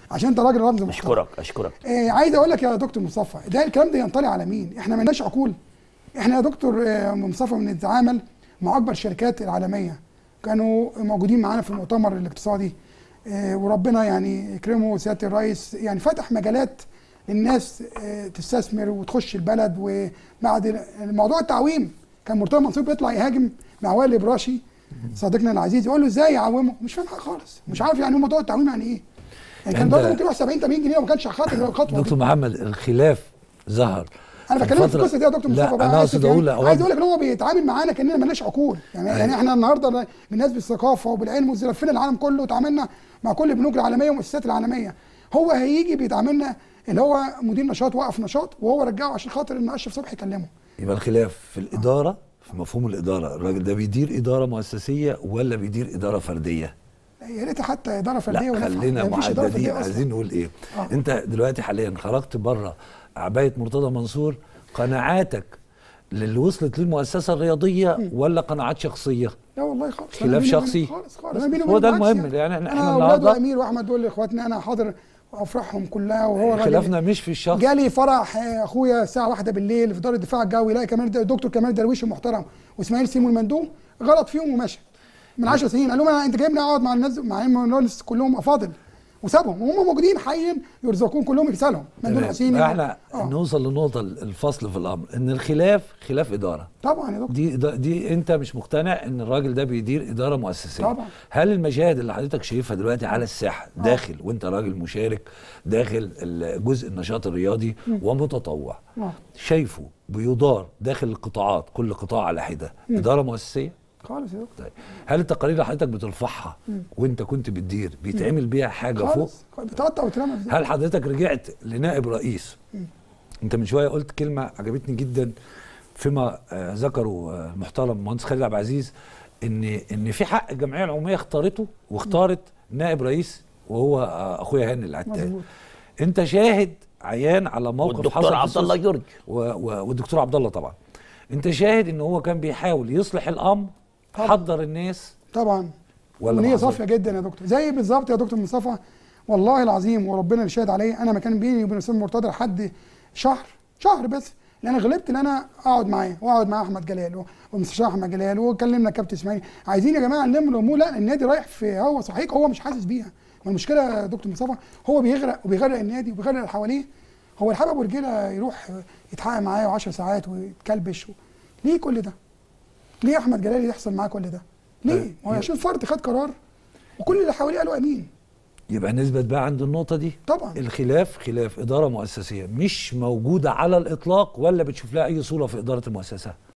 عشان انت راجل رمز محترم اشكرك اشكرك آه عايز اقول لك يا دكتور مصطفى ده الكلام ده ينطلي على مين؟ احنا مالناش عقول احنا يا دكتور آه مصطفى بنتعامل مع اكبر الشركات العالميه كانوا موجودين معانا في المؤتمر الاقتصادي آه وربنا يعني يكرمه سياده الرئيس يعني فتح مجالات للناس آه تستثمر وتخش البلد وبعد موضوع التعويم كان مرتضى منصور بيطلع يهاجم مع وائل الابراشي صديقنا العزيز يقول له ازاي يعومه مش فاهم حاجه خالص مش عارف يعني موضوع التعويم يعني ايه يعني كان أنت- الدولار ممكن يروح 70 80 جنيه وما كانش خاطر الخطوه دي دكتور محمد الخلاف ظهر انا بكلمك في الفترة- القصه دي يا دكتور لا مصطفى بقى انا آسف اقصد يعني. اقول عايز اقول لك ان هو بيتعامل معانا كاننا مالناش عقول يعني أيوة. يعني احنا النهارده بالناس بالثقافه وبالعلم لفينا العالم كله وتعاملنا مع كل البنوك العالميه والمؤسسات العالميه هو هيجي بيتعاملنا اللي هو مدير نشاط وقف نشاط وهو رجعه عشان خاطر ان اشرف صبحي يكلمه يبقى الخلاف في الاداره في مفهوم الاداره الراجل ده بيدير اداره مؤسسيه ولا بيدير اداره فرديه يا ريت حتى اداره فرديه لا ونافعة. خلينا يعني مفيش إدارة معددين فردية أصلاً. عايزين نقول ايه آه. انت دلوقتي حاليا خرجت بره عبايه مرتضى منصور قناعاتك للي وصلت للمؤسسه الرياضيه ولا قناعات شخصيه لا والله خالص خلاف أنا بيني وبين- شخصي؟ خالص خالص أنا بيني هو وبين ده بالعكس المهم، يعني إحنا- إحنا انا اولاد النهاردة- امير واحمد دول اخواتنا انا حاضر افراحهم كلها وهو راجل خلافنا مش في الشخص جالي فرح آه، اخويا الساعه واحدة بالليل في دار الدفاع الجوي يلاقي كمان دكتور كمال درويش المحترم واسماعيل سيمو المندوب غلط فيهم ومشى من 10 سنين قال لهم أنا- انت جايبني اقعد مع الناس مع الناس كلهم افاضل وسابهم وهم موجودين حيا يرزقون كلهم يكسلهم مندوب تمام. حسيني احنا آه. نوصل لنقطه الفصل في الامر ان الخلاف خلاف اداره طبعا يا دكتور دي ده- دي انت مش مقتنع ان الراجل ده بيدير اداره مؤسسيه طبعا. هل المشاهد اللي حضرتك شايفها دلوقتي على الساحه داخل وانت راجل مشارك داخل ال- جزء النشاط الرياضي ومتطوع آه. شايفه بيدار داخل القطاعات كل قطاع على حده اداره مؤسسيه خالص يا دكتور طيب هل التقارير اللي حضرتك بترفعها وانت كنت بتدير بيتعمل بيها حاجه فوق خالص بتقطع وترمى في هل حضرتك رجعت لنائب رئيس انت من شويه قلت كلمه عجبتني جدا فيما آه، ذكره آه، المحترم المهندس خالد عبد العزيز ان ان في حق الجمعيه العموميه اختارته واختارت نائب رئيس وهو آه، اخويا هاني العتال مظبوط. انت شاهد عيان على موقف والدكتور حصل في عبد الله السوس- جورج و- و- والدكتور عبد الله طبعا انت شاهد ان هو كان بيحاول يصلح الامر طبعا. حضر الناس طبعا ولا ونية ما صافيه جدا يا دكتور زي بالظبط يا دكتور مصطفى والله العظيم وربنا اللي شاهد عليا انا ما كان بيني وبين الاستاذ مرتضى لحد شهر شهر بس لان انا غلبت ان انا اقعد معاه واقعد مع احمد جلال ومستشار احمد جلال وكلمنا كابتن اسماعيل عايزين يا جماعه نلم الامور لا النادي رايح في هو صحيح هو مش حاسس بيها ما المشكله يا دكتور مصطفى هو بيغرق وبيغرق النادي وبيغرق اللي حواليه هو الحبب ابو رجيله يروح يتحقق معايا 10 ساعات ويتكلبش و... ليه كل ده؟ ليه احمد جلال يحصل معاه كل ده؟ ليه؟ ما هو عشان فرد خد قرار وكل اللي حواليه قالوا امين يبقى نثبت بقى عند النقطه دي طبعا الخلاف خلاف اداره مؤسسيه مش موجوده على الاطلاق ولا بتشوف لها اي صوره في اداره المؤسسه